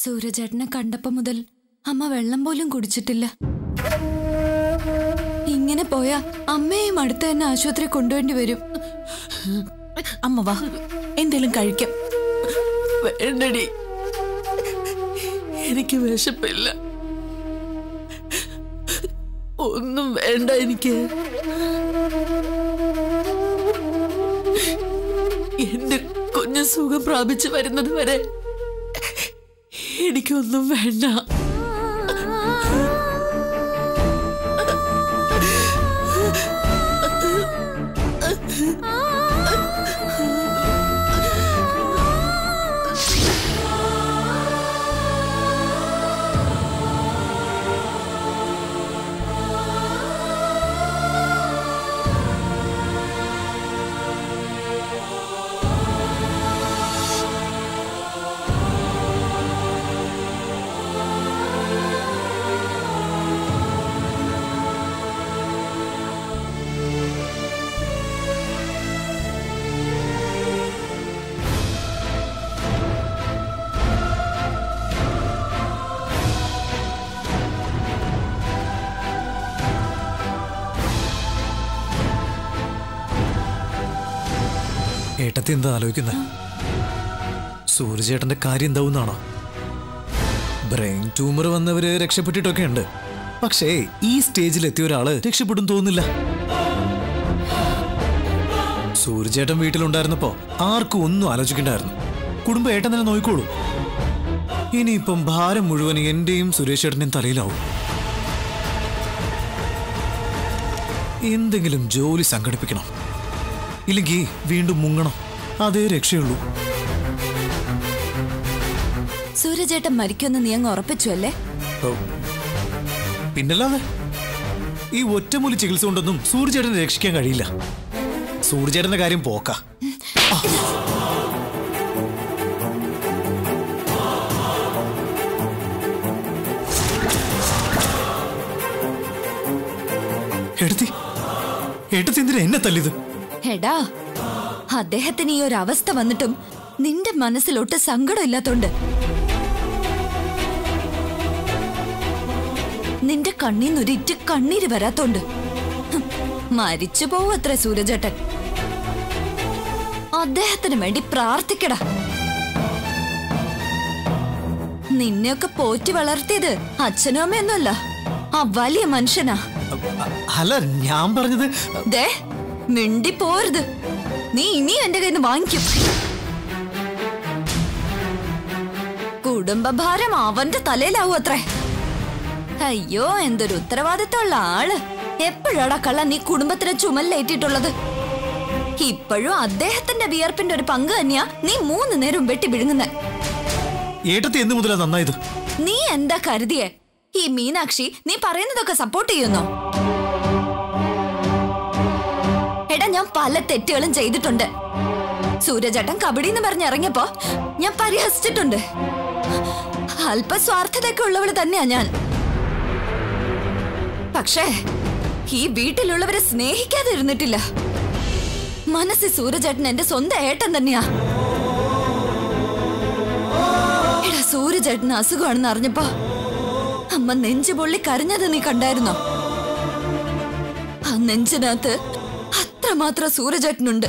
സൂരജേട്ടനെ കണ്ടപ്പോ മുതൽ അമ്മ വെള്ളം പോലും കുടിച്ചിട്ടില്ല ഇങ്ങനെ പോയാ അമ്മയെയും അടുത്ത് തന്നെ ആശുപത്രി കൊണ്ടുവേണ്ടി വരും അമ്മ വാ എന്തേലും കഴിക്കാം വേണ്ടടി എനിക്ക് വിശപ്പില്ല ഒന്നും വേണ്ട എനിക്ക് എന്റെ കുഞ്ഞ് സുഖം പ്രാപിച്ചു വരുന്നത് വരെ എനിക്കൊന്നും വേണ്ട ഏട്ടത്തി എന്താ ആലോചിക്കുന്നത് സൂര്യചേട്ടന്റെ കാര്യം എന്താവുന്നാണോ ബ്രെയിൻ ട്യൂമർ വന്നവര് രക്ഷപ്പെട്ടിട്ടൊക്കെ ഉണ്ട് പക്ഷേ ഈ സ്റ്റേജിൽ എത്തിയ ഒരാള് രക്ഷപ്പെടും തോന്നുന്നില്ല സൂര്യചേട്ടൻ വീട്ടിലുണ്ടായിരുന്നപ്പോ ആർക്കും ഒന്നും ആലോചിക്കണ്ടായിരുന്നു കുടുംബം ഏട്ടൻ തന്നെ നോക്കിക്കോളൂ ഇനിയിപ്പം ഭാരം മുഴുവൻ എന്റെയും സുരേഷ് ചേട്ടന്റെയും തലയിലാവും എന്തെങ്കിലും ജോലി സംഘടിപ്പിക്കണം ഇല്ലെങ്കിൽ വീണ്ടും മുങ്ങണം അതേ രക്ഷയുള്ളൂ സൂരജേട്ടൻ മരിക്കുമെന്ന് നീ അങ്ങ് ഉറപ്പിച്ചു അല്ലേ ഓ, പിന്നല്ലാതെ ഈ ഒറ്റമൂലി ചികിത്സ കൊണ്ടൊന്നും സൂര്യചേട്ടനെ രക്ഷിക്കാൻ കഴിയില്ല സൂര്യചേട്ടന്റെ കാര്യം പോക്ക എടുത്തി എടുത്തി എന്തിനാ എന്നെ തല്ലിയത് എടാ അദ്ദേഹത്തിന് ഈ ഒരു അവസ്ഥ വന്നിട്ടും നിന്റെ മനസ്സിലൊട്ട് സങ്കടമില്ലാത്തോണ്ട് നിന്റെ കണ്ണീന്നൊരിറ്റ് കണ്ണീര് വരാത്തോണ്ട് ഹും, മരിച്ചു പോവത്ര സൂരജേട്ടൻ അദ്ദേഹത്തിന് വേണ്ടി പ്രാർത്ഥിക്കടാ നിന്നെയൊക്കെ പോറ്റി വളർത്തിയത് അച്ഛനും അമ്മയൊന്നുമല്ല ആ വലിയ മനുഷ്യനാ അല്ല ഞാൻ പറഞ്ഞത് ദേ മിണ്ടി പോരുത് നീ ഇനിയും എന്റെ കയ്യിൽ നിന്ന് വാങ്ങിക്കും കുടുംബഭാരം അവന്റെ തലയിലാവും അത്രേ അയ്യോ എന്തൊരു ഉത്തരവാദിത്തമുള്ള ആള് എപ്പോഴാടാ കള്ള നീ കുടുംബത്തിന് ചുമലിലേറ്റിട്ടുള്ളത് ഇപ്പോഴും അദ്ദേഹത്തിന്റെ വിയർപ്പിന്റെ ഒരു പങ്ക് തന്നെയാ നീ മൂന്ന് നേരം വെട്ടി വിഴുങ്ങുന്നെ ഏട്ടത്തി എന്ന് മുതലാ നന്നായത് നീ എന്താ കരുതിയേ ഈ മീനാക്ഷി നീ പറയുന്നതൊക്കെ സപ്പോർട്ട് ചെയ്യുന്നോ എടാ ഞാൻ പല തെറ്റുകളും ചെയ്തിട്ടുണ്ട് സൂര്യചേട്ടൻ കബഡി എന്ന് പറഞ്ഞിറങ്ങിയപ്പോ ഞാൻ പരിഹസിച്ചിട്ടുണ്ട് അല്പ സ്വാർത്ഥതയൊക്കെ ഉള്ളവള് തന്നെയാ ഞാൻ പക്ഷേ ഈ വീട്ടിലുള്ളവരെ സ്നേഹിക്കാതെ ഇരുന്നിട്ടില്ല മനസ്സിൽ സൂര്യചേട്ടൻ എന്റെ സ്വന്തം ഏട്ടൻ തന്നെയാ എടാ സൂര്യചേട്ടന് അസുഖമാണെന്ന് അറിഞ്ഞപ്പോ അമ്മ നെഞ്ചു പൊള്ളി കരഞ്ഞത് നീ കണ്ടായിരുന്നോ ആ നെഞ്ചിനകത്ത് അത്രമാത്രം സൂര്യചേട്ടനുണ്ട്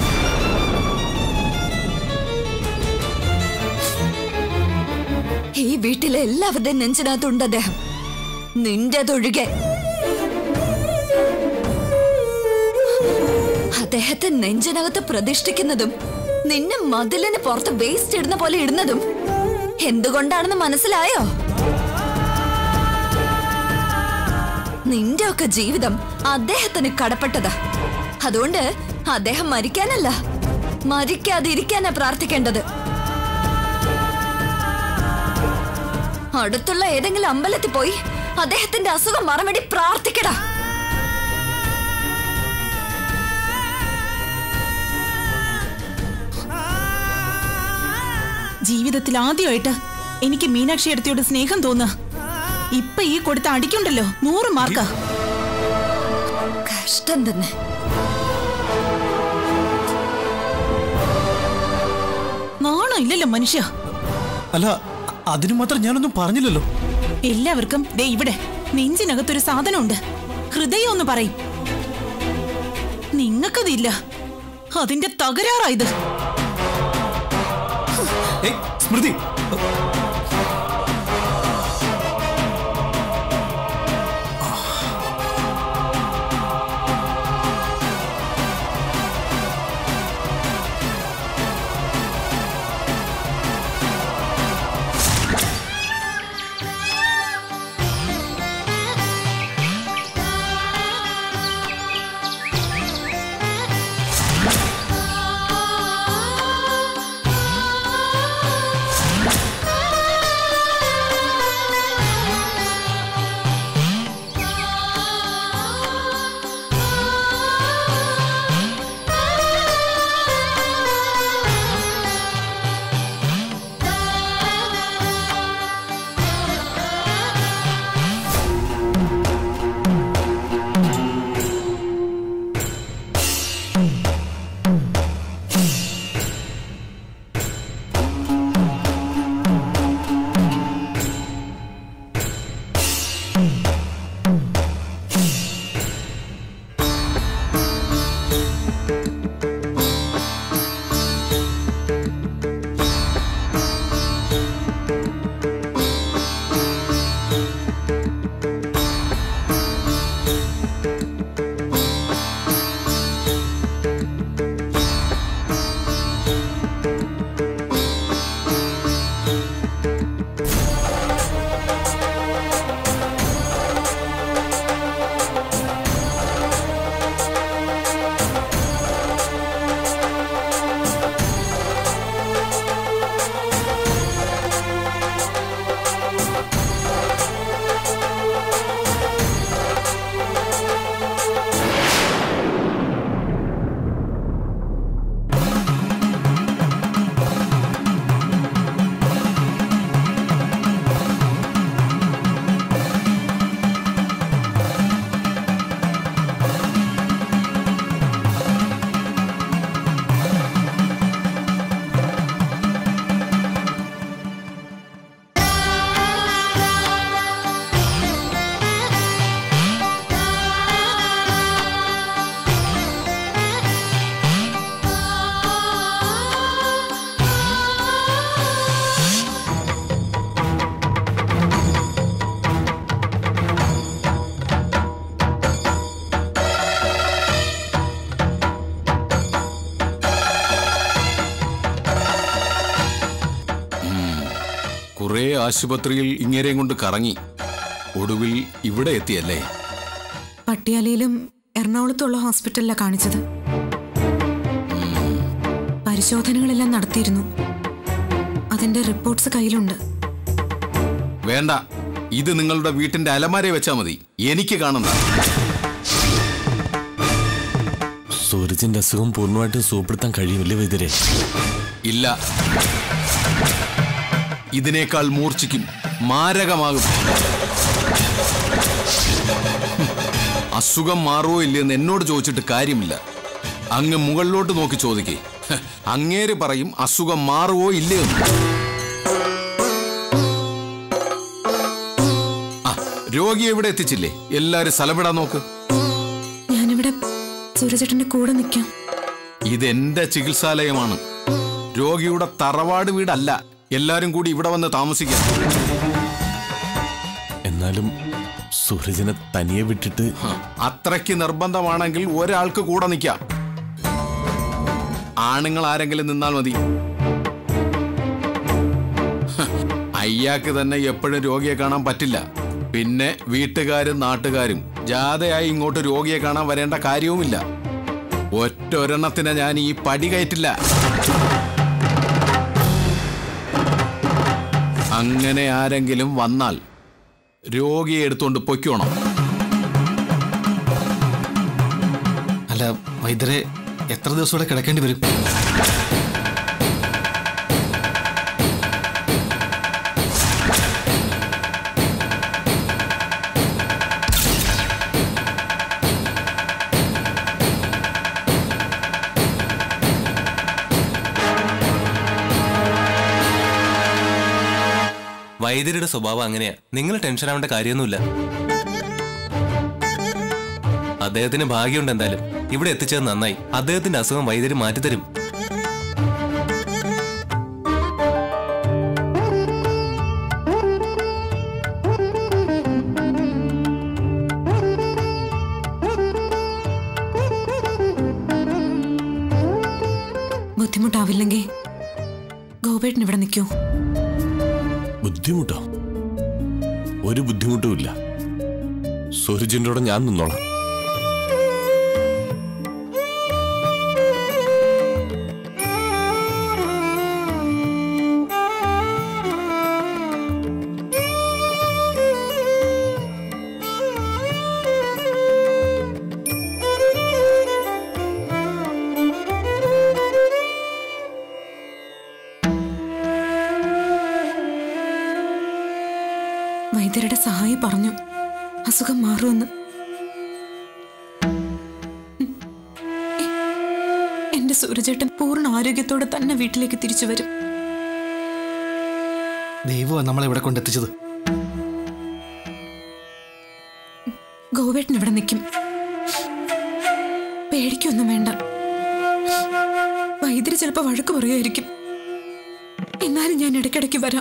ഈ വീട്ടിലെ എല്ലാവരുടെയും നെഞ്ചിനകത്തുണ്ട് അദ്ദേഹം നിന്റേതൊഴികെ അദ്ദേഹത്തെ നെഞ്ചിനകത്ത് പ്രതിഷ്ഠിക്കുന്നതും നിന്നെ മതിലിന് പുറത്ത് വേസ്റ്റ് ഇടുന്ന പോലെ ഇടുന്നതും എന്തുകൊണ്ടാണെന്ന് മനസ്സിലായോ നിന്റെയൊക്കെ ജീവിതം അദ്ദേഹത്തിന് കടപ്പെട്ടതാ അതുകൊണ്ട് അദ്ദേഹം മരിക്കാനല്ല മരിക്കാതിരിക്കാനാ പ്രാർത്ഥിക്കേണ്ടത് അടുത്തുള്ള ഏതെങ്കിലും അമ്പലത്തിൽ പോയി അദ്ദേഹത്തിന്റെ അസുഖം മാറാൻ വേണ്ടി പ്രാർത്ഥിക്കടാ ജീവിതത്തിൽ ആദ്യമായിട്ട് എനിക്ക് മീനാക്ഷി എടുത്തിയോട് സ്നേഹം തോന്നുക ഇപ്പൊ ഈ കൊടുത്ത അടിക്കുണ്ടല്ലോ നൂറ് മാർക്കാ കഷ്ടം തന്നെ നാണോ ഇല്ലല്ലോ മനുഷ്യ അല്ല അതിന് മാത്രം ഞാനൊന്നും പറഞ്ഞില്ലല്ലോ എല്ലാവർക്കും ദേ ഇവിടെ നെഞ്ചിനകത്തൊരു സാധനമുണ്ട് ഹൃദയം ഒന്ന് പറയും നിങ്ങൾക്കതില്ല അതിന്റെ തകരാറായത് ഏയ് സ്മൃതി കുറെ ആശുപത്രിയിൽ ഇങ്ങേരെയും കൊണ്ട് കറങ്ങി ഒടുവിൽ ഇവിടെ എത്തിയല്ലേ പട്ടിയാലയിലും എറണാകുളത്തുള്ള ഹോസ്പിറ്റലിലാണ് കാണിച്ചത് പരിശോധനകളെല്ലാം നടത്തിയിരുന്നു അതിന്റെ റിപ്പോർട്ട്സ് കയ്യിലുണ്ട് വേണ്ട ഇത് നിങ്ങളുടെ വീട്ടിന്റെ അലമാരയെ വെച്ചാ മതി എനിക്ക് കാണണ്ട സൂരജിന്റെ അസുഖം പൂർണ്ണമായിട്ടും സുഖപ്പെടുത്താൻ കഴിയുമില്ലേ വൈദ്യരെ ഇല്ല ഇതിനേക്കാൾ മൂർച്ഛിക്കും മാരകമാകും അസുഖം മാറുമോ ഇല്ലയെന്ന് എന്നോട് ചോദിച്ചിട്ട് കാര്യമില്ല അങ്ങ് മുകളിലോട്ട് നോക്കി ചോദിക്കേ ഹ്, അങ്ങേര് പറയും അസുഖം മാറുമോ ഇല്ലയെന്ന് ആ രോഗിയെ ഇവിടെ എത്തിച്ചില്ലേ എല്ലാരും സ്ഥലം നോക്ക് ഞാനിവിടെ സൂര്യചേട്ടന്റെ കൂടെ നിൽക്കാം ഇതെന്റെ ചികിത്സാലയമാണ് രോഗിയുടെ തറവാട് വീടല്ല എല്ലാരും കൂടി ഇവിടെ വന്ന് താമസിക്കാം എന്നാലും സൂരജിനെ തനിയെ വിട്ടിട്ട് ഹ, അത്രയ്ക്ക് നിർബന്ധമാണെങ്കിൽ ഒരാൾക്ക് കൂടെ നിൽക്കാം ആണുങ്ങൾ ആരെങ്കിലും നിന്നാൽ മതി ഹ, അയ്യാക്ക് തന്നെ എപ്പോഴും രോഗിയെ കാണാൻ പറ്റില്ല പിന്നെ വീട്ടുകാരും നാട്ടുകാരും ജാഥയായി ഇങ്ങോട്ട് രോഗിയെ കാണാൻ വരേണ്ട കാര്യവുമില്ല ഒറ്റൊരെണ്ണത്തിനെ ഞാൻ ഈ പടി കയറ്റില്ല അങ്ങനെ ആരെങ്കിലും വന്നാൽ രോഗിയെ എടുത്തുകൊണ്ട് പൊയ്ക്കോണം അല്ല വൈദ്യരെ എത്ര ദിവസം ഇവിടെ കിടക്കേണ്ടി വരും വൈദ്യരുടെ സ്വഭാവം അങ്ങനെയാ നിങ്ങൾ ടെൻഷൻ ആവേണ്ട കാര്യമൊന്നുമില്ല അദ്ദേഹത്തിന് ഭാഗ്യമുണ്ട് എന്തായാലും ഇവിടെ എത്തിച്ചത് നന്നായി അദ്ദേഹത്തിന്റെ അസുഖം വൈദ്യര് മാറ്റിത്തരും ബുദ്ധിമുട്ടാവില്ലെങ്കിൽ ഗോപേട്ടൻ ഇവിടെ നിൽക്കൂ ബുദ്ധിമുട്ടോ ഒരു ബുദ്ധിമുട്ടുമില്ല സൂരജിന്റെ കൂടെ ഞാൻ നിന്നോളാം വൈദ്യരുടെ സഹായി പറഞ്ഞു അസുഖം മാറുമെന്ന് ഉം. എ- എന്റെ സൂര്യചേട്ടൻ പൂർണ്ണ ആരോഗ്യത്തോടെ തന്നെ വീട്ടിലേക്ക് തിരിച്ചു വരും ദൈവമാണ് നമ്മളെ ഇവിടെ കൊണ്ടെത്തിച്ചത് ഗോവേട്ടൻ ഇവിടെ നിൽക്കും പേടിക്കൊന്നും വേണ്ട വൈദ്യര് ചിലപ്പോ വഴക്ക് പറയുമായിരിക്കും എന്നാലും ഞാൻ ഇടയ്ക്കിടയ്ക്ക് വരാം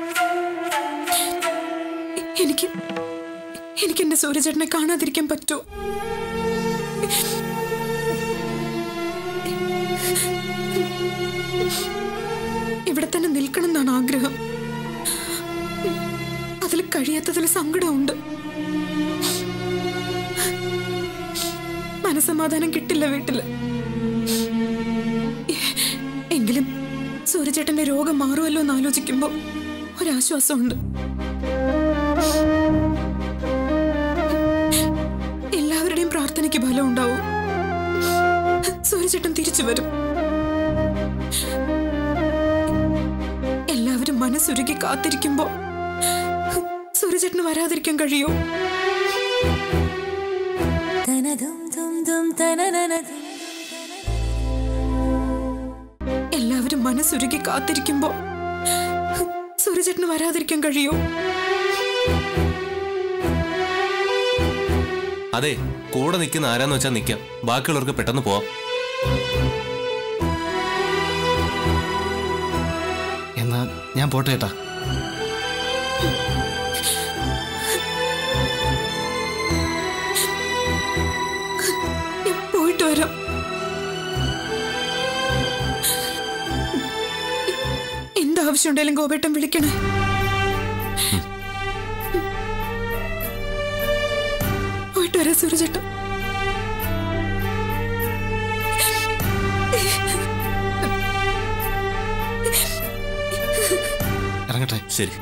എ- എനിക്ക് എനിക്ക് എന്റെ സൂര്യചേട്ടനെ കാണാതിരിക്കാൻ പറ്റുമോ ഇവിടെ തന്നെ നിൽക്കണം എന്നാണ് ആഗ്രഹം അതിൽ കഴിയാത്തതിൽ സങ്കടമുണ്ട് മനസമാധാനം കിട്ടില്ല വീട്ടില് എങ്കിലും സൂര്യചേട്ടന്റെ രോഗം മാറുമല്ലോ എന്ന് ആലോചിക്കുമ്പോ ഒരാശ്വാസമുണ്ട് എല്ലാവരുടെയും പ്രാർത്ഥനയ്ക്ക് ഫലം ഉണ്ടാവും സൂര്യചേട്ടൻ തിരിച്ചു വരും എല്ലാവരും മനസ്സുരുക്കി കാത്തിരിക്കുമ്പോ സൂര്യചേട്ടന് വരാതിരിക്കാൻ കഴിയോ എല്ലാവരും മനസ്സുരുക്കി കാത്തിരിക്കുമ്പോ സൂര്യചേട്ടന് വരാതിരിക്കാൻ കഴിയോ അതെ കൂടെ നിൽക്കുന്ന ആരാന്ന് വെച്ചാൽ നിൽക്കാം ബാക്കിയുള്ളവർക്ക് പെട്ടെന്ന് പോവാം എന്നാ ഞാൻ പോട്ടെ ഏട്ടാ ഞാൻ പോയിട്ട് വരാം എന്താവശ്യം ഉണ്ടെങ്കിലും ഗോപേട്ടൻ വിളിക്കണേ പോയിട്ട് വരാം സൂര്യചേട്ടൻ ഇറങ്ങട്ടെ ശരി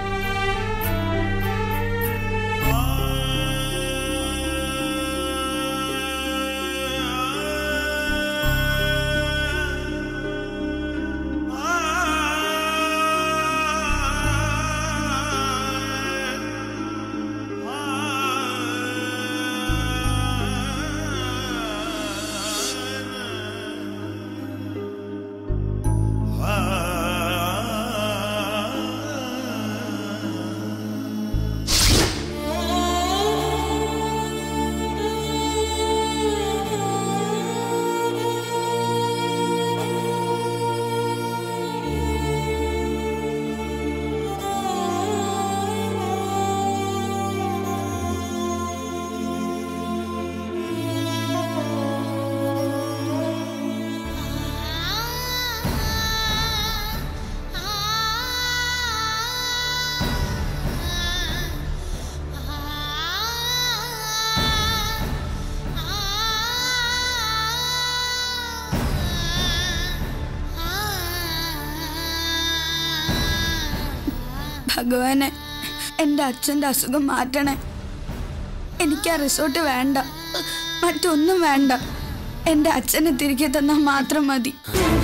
ഭഗവാനെ എൻ്റെ അച്ഛൻ്റെ അസുഖം മാറ്റണേ എനിക്ക് ആ റിസോർട്ട് വേണ്ട മറ്റൊന്നും വേണ്ട എൻ്റെ അച്ഛനെ തിരികെ തന്നാൽ മാത്രം മതി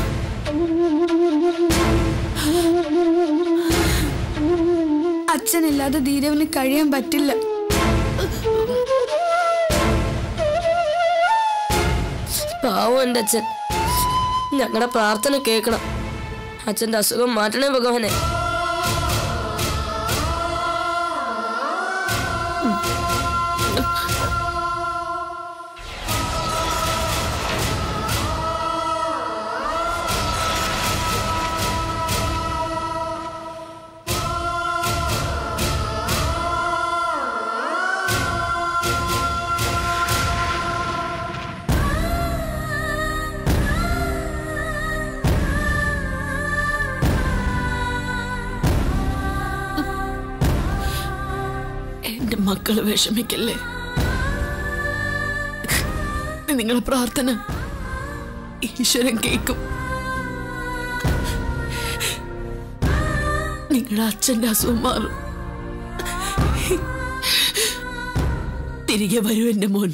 അച്ഛനില്ലാതെ ധീരവിന് കഴിയാൻ പറ്റില്ല പാവം എൻ്റെ അച്ഛൻ ഞങ്ങളുടെ പ്രാർത്ഥന കേൾക്കണം അച്ഛൻ്റെ അസുഖം മാറ്റണേ ഭഗവാനെ മക്കള് വിഷമിക്കല്ലേ നിങ്ങളെ പ്രാർത്ഥന ഈശ്വരൻ കേൾക്കും നിങ്ങളുടെ അച്ഛന്റെ അസുഖം മാറും തിരികെ വരൂ എന്റെ മോൻ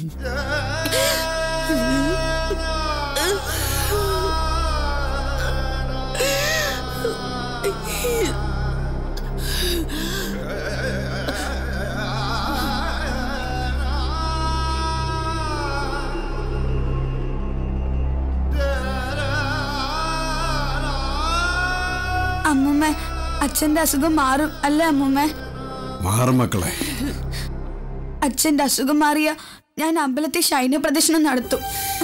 അമ്മൂമ്മ അച്ഛന്റെ അസുഖം മാറും അല്ലേ അമ്മൂമ്മ മാറും മക്കളെ അച്ഛന്റെ അസുഖം മാറിയ ഞാൻ അമ്പലത്തിൽ ശൈന പ്രദർശനം നടത്തും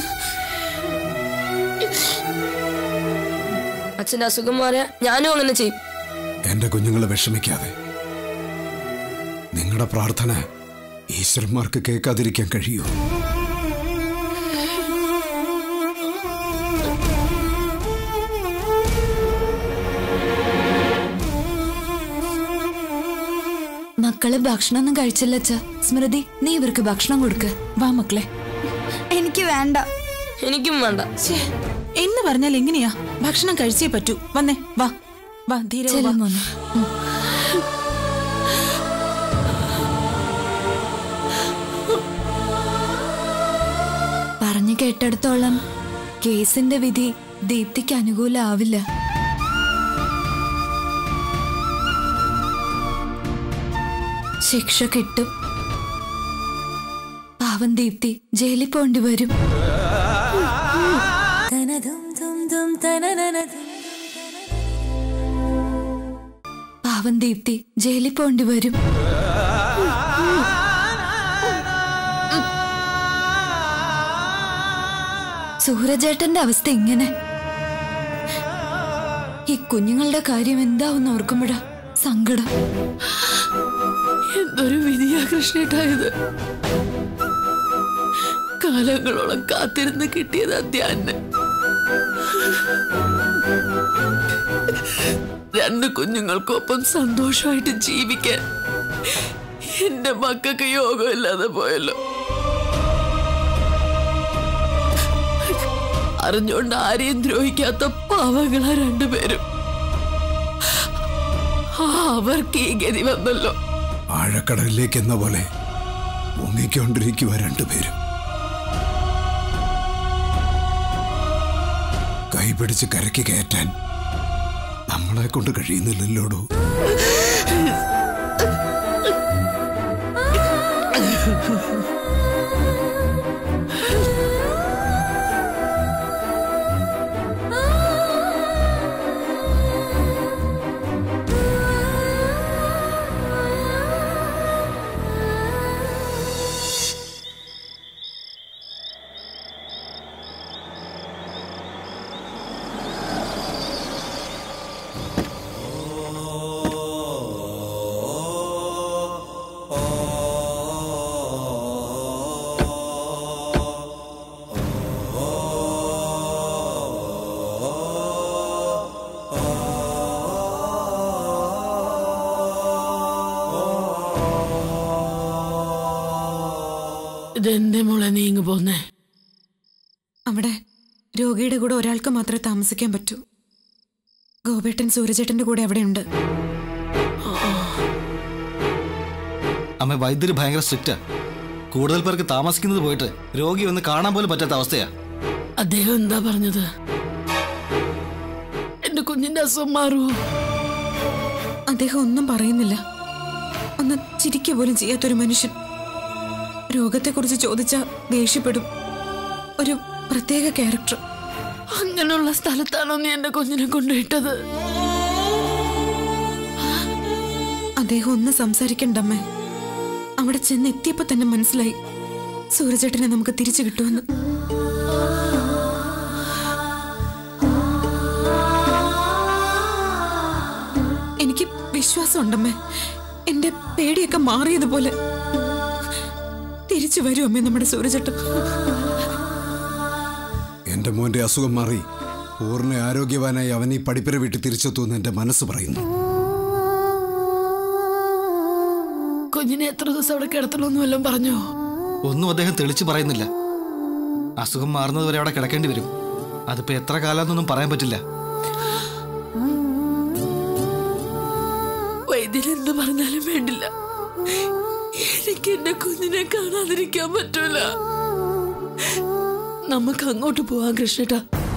അച്ഛന്റെ അസുഖം മാറിയ ഞാനും അങ്ങനെ ചെയ്യും എന്റെ കുഞ്ഞുങ്ങളെ വിഷമിക്കാതെ നിങ്ങളുടെ പ്രാർത്ഥന ഈശ്വരന്മാർക്ക് കേൾക്കാതിരിക്കാൻ കഴിയൂ മക്കള് ഭക്ഷണമൊന്നും കഴിച്ചില്ല അച്ഛ സ്മൃതി നീ ഇവർക്ക് ഭക്ഷണം കൊടുക്ക് വാ മക്കളെ എനിക്ക് വേണ്ട എനിക്കും വേണ്ട ഛേ, എന്ന് പറഞ്ഞാൽ എങ്ങനെയാ ഭക്ഷണം കഴിച്ചേ പറ്റൂ വന്നേ വാ വാ ധീര ചെല്ലു മോനെ പറഞ്ഞു കേട്ടിടത്തോളം കേസിന്റെ വിധി ദീപ്തിക്ക് അനുകൂലമാവില്ല ശിക്ഷ കിട്ടും പാവം ദീപ്തി ജയിലിൽ പോണ്ടി വരും പാവം ദീപ്തി ജയിലിൽ പോണ്ടി വരും സൂരജേട്ടന്റെ അവസ്ഥ ഇങ്ങനെ ഈ കുഞ്ഞുങ്ങളുടെ കാര്യം എന്താവെന്ന് ഓർക്കുമ്പോഴാ സങ്കടം എന്തൊരു വിധിയാ കൃഷ്ണേട്ടായത് കാലങ്ങളോളം കാത്തിരുന്ന് കിട്ടിയത് അധ്യാന് രണ്ട് കുഞ്ഞുങ്ങൾക്കൊപ്പം സന്തോഷമായിട്ട് ജീവിക്കാൻ എന്റെ മക്കൾക്ക് യോഗമില്ലാതെ പോയല്ലോ അറിഞ്ഞുകൊണ്ട് ആരെയും ദ്രോഹിക്കാത്ത പാവങ്ങളാ രണ്ടുപേരും ആ, അവർക്ക് ഈ ഗതി വന്നല്ലോ ആഴക്കടലിലേക്ക് എന്ന പോലെ മുങ്ങിക്കൊണ്ടിരിക്കുക രണ്ടുപേരും കൈപിടിച്ച് കരയ്ക്ക് കയറ്റാൻ നമ്മളെ കൊണ്ട് കഴിയുന്നില്ലല്ലോടൂ ഇതെന്റെ മോളെ നീങ്ങു പോന്നേ അവിടെ രോഗിയുടെ കൂടെ ഒരാൾക്ക് മാത്രമേ താമസിക്കാൻ പറ്റൂ ഗോപേട്ടൻ സൂര്യചേട്ടന്റെ കൂടെ അവിടെയുണ്ട് അമ്മ വൈദ്യുതി ഭയങ്കര സ്ട്രിക്റ്റാ കൂടുതൽ പേർക്ക് താമസിക്കുന്നത് പോയിട്ട് രോഗി ഒന്ന് കാണാൻ പോലും പറ്റാത്ത അവസ്ഥയാ അദ്ദേഹം എന്താ പറഞ്ഞത് എന്റെ കുഞ്ഞിന്റെ അസുഖം മാറുമോ അദ്ദേഹം ഒന്നും പറയുന്നില്ല ഒന്ന് ചിരിക്കുക പോലും ചെയ്യാത്തൊരു മനുഷ്യൻ രോഗത്തെക്കുറിച്ച് ചോദിച്ചാൽ ദേഷ്യപ്പെടും ഒരു പ്രത്യേക ക്യാരക്ടർ അങ്ങനെയുള്ള സ്ഥലത്താണോ നീ എന്റെ കുഞ്ഞിനെ കൊണ്ടുപോയിട്ടത് അദ്ദേഹം ഒന്ന് സംസാരിക്കണ്ടമ്മേ അവിടെ ചെന്ന് എത്തിയപ്പോ തന്നെ മനസ്സിലായി സൂര്യചേട്ടനെ നമുക്ക് തിരിച്ചു കിട്ടുമെന്ന് എനിക്ക് വിശ്വാസമുണ്ടമ്മേ എന്റെ പേടിയൊക്കെ മാറിയതുപോലെ തിരിച്ചു വരും അമ്മേ നമ്മുടെ സൂര്യചേട്ടൻ എന്റെ മോന്റെ അസുഖം മാറി പൂർണ്ണ ആരോഗ്യവാനായി അവൻ ഈ പഠിപ്പിനെ വീട്ടിൽ തിരിച്ചെത്തുമെന്ന് എന്റെ മനസ്സ് പറയുന്നു കുഞ്ഞിനെ എത്ര ദിവസം അവിടെ കിടത്തണമെന്ന് വല്ലതും പറഞ്ഞോ ഒന്നും അദ്ദേഹം തെളിച്ച് പറയുന്നില്ല അസുഖം മാറുന്നത് വരെ അവിടെ കിടക്കേണ്ടി വരും അതിപ്പോ എത്ര കാലമെന്നൊന്നും പറയാൻ പറ്റില്ല വൈദ്യൻ എന്ത് പറഞ്ഞാലും വേണ്ടില്ല എനിക്ക് എന്റെ കുഞ്ഞിനെ കാണാതിരിക്കാൻ പറ്റൂല നമുക്ക് അങ്ങോട്ട് പോവാം കൃഷ്ണേട്ടാ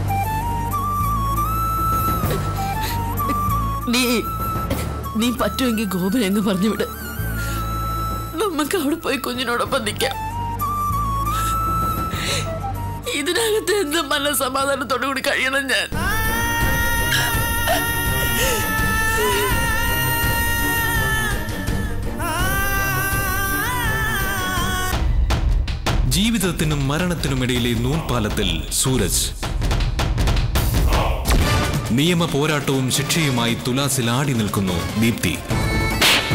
നീ നീ പറ്റുമെങ്കിൽ ഗോപൻ എന്ന് പറഞ്ഞു വിട് നമുക്ക് അവിടെ പോയി കുഞ്ഞിനോടൊപ്പം നിൽക്കാം ഇതിനകത്ത് എന്ത് മനസമാധാനത്തോടു കൂടി കഴിയണം ഞാൻ ജീവിതത്തിനും മരണത്തിനുമിടയിലെ നൂൽപാലത്തിൽ സൂരജ് നിയമ പോരാട്ടവും ശിക്ഷയുമായി തുലാസിൽ ആടി നിൽക്കുന്നു ദീപ്തി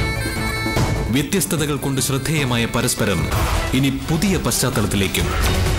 വ്യത്യസ്തതകൾ കൊണ്ട് ശ്രദ്ധേയമായ പരസ്പരം ഇനി പുതിയ പശ്ചാത്തലത്തിലേക്കും